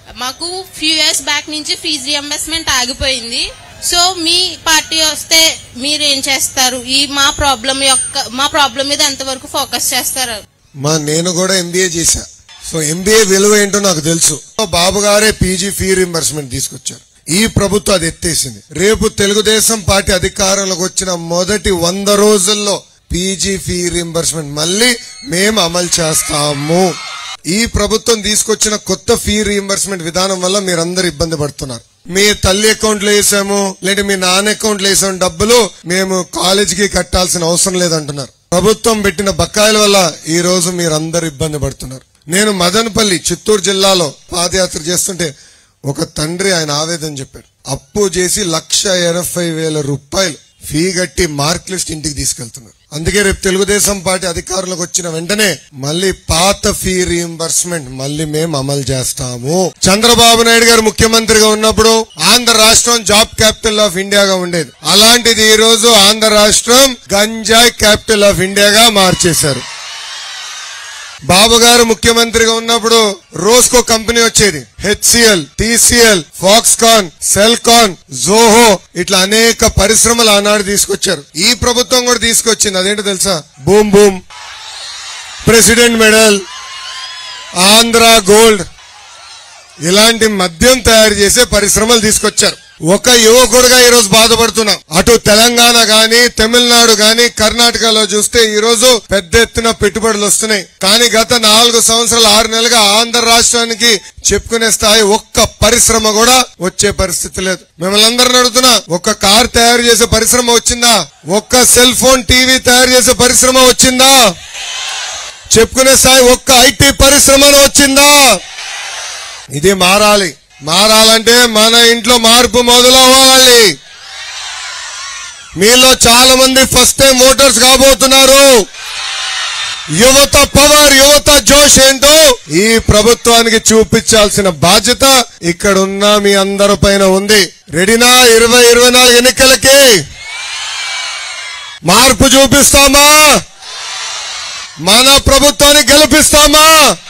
మాకు few years back నుంచి fee reimbursement ఆగిపోయింది సో మీ పార్టీ వస్తే మీరు ఏం చేస్తారు ఈ మా ప్రాబ్లం యొక్క మా ప్రాబ్లం మీద ఎంతవరకు ఫోకస్ చేస్తారు మా నేను కూడా ఎంబీఏ చేశా సో ఎంబీఏ విలువ ఏంటో నాకు తెలుసు బాబు గారే పీజీ ఫీ రింబర్స్మెంట్ తీసుకొచ్చారు ఈ ప్రభుత్వం అది ఎత్తేసింది రేపు తెలుగుదేశం పార్టీ అధికారంలోకి వచ్చిన మొదటి వంద రోజుల్లో పీజీ ఫీ రింబర్స్మెంట్ మళ్ళీ మేము అమలు చేస్తాము ఈ ప్రభుత్వం తీసుకొచ్చిన కొత్త ఫీ రీఎంబర్స్మెంట్ విధానం వల్ల మీరందరూ ఇబ్బంది పడుతున్నారు మీ తల్లి అకౌంట్ లో వేసాము లేదా మీ నాన్న అకౌంట్ లో వేసాము డబ్బులు మేము కాలేజీకి కట్టాల్సిన అవసరం లేదంటున్నారు ప్రభుత్వం పెట్టిన బకాయిల వల్ల ఈ రోజు మీరందరూ ఇబ్బంది పడుతున్నారు నేను మదనపల్లి చిత్తూరు జిల్లాలో పాదయాత్ర చేస్తుంటే ఒక తండ్రి ఆయన ఆవేదన చెప్పాడు అప్పు చేసి లక్ష ఎనభై వేల రూపాయలు ఫీ కట్టి మార్క్ లిస్ట్ ఇంటికి తీసుకెళ్తున్నారు అందుకే రేపు తెలుగుదేశం పార్టీ అధికారంలోకి వచ్చిన వెంటనే మళ్ళీ పాత ఫీ రీఎంబర్స్మెంట్ మళ్ళీ మేము అమలు చేస్తాము చంద్రబాబు నాయుడు గారు ముఖ్యమంత్రిగా ఉన్నప్పుడు ఆంధ్ర రాష్ట్రం జాబ్ క్యాపిటల్ ఆఫ్ ఇండియాగా ఉండేది అలాంటిది ఈ రోజు ఆంధ్ర రాష్ట్రం గంజాయి క్యాపిటల్ ఆఫ్ ఇండియాగా మార్చేశారు బాబు గారు ముఖ్యమంత్రిగా ఉన్నప్పుడు రోజుకో కంపెనీ వచ్చేది HCL TCL Foxconn Celkon Zoho ఇట్లా అనేక పరిశ్రమలు ఆనాడు తీసుకొచ్చారు ఈ ప్రభుత్వం కూడా తీసుకొచ్చింది అదేంటో తెలుసా boom boom president medal Andhra gold ఇలాంటి మద్యం తయారు చేసే పరిశ్రమలు తీసుకొచ్చారు ఒక యువకుడుగా ఈ రోజు బాధపడుతున్నాం అటు తెలంగాణ గాని తమిళనాడు గాని కర్ణాటకలో చూస్తే ఈ రోజు పెద్ద ఎత్తున పెట్టుబడులు వస్తున్నాయి కానీ గత నాలుగు సంవత్సరాలు ఆరు నెలలుగా ఆంధ్ర రాష్ట్రానికి చెప్పుకునే స్థాయి ఒక్క పరిశ్రమ కూడా వచ్చే పరిస్థితి లేదు మిమ్మల్ని అందరిని అడుగుతున్నా ఒక్క కార్ తయారు చేసే పరిశ్రమ వచ్చిందా ఒక్క సెల్ ఫోన్ టీవీ తయారు చేసే పరిశ్రమ వచ్చిందా చెప్పుకునే స్థాయి ఒక్క ఐటీ పరిశ్రమలో వచ్చిందా ఇది మారాలి మారాలంటే మన ఇంట్లో మార్పు మొదలవ్వాలి మీలో చాలా మంది ఫస్ట్ టైం ఓటర్స్ కాబోతున్నారు యువత పవర్ యువత జోష్ ఏంటో ఈ ప్రభుత్వానికి చూపించాల్సిన బాధ్యత ఇక్కడ ఉన్న మీ అందరి పైన ఉంది రెడీనా ఇరవై ఇరవై నాలుగు ఎన్నికలకి మార్పు చూపిస్తామా మన ప్రభుత్వాన్ని గెలిపిస్తామా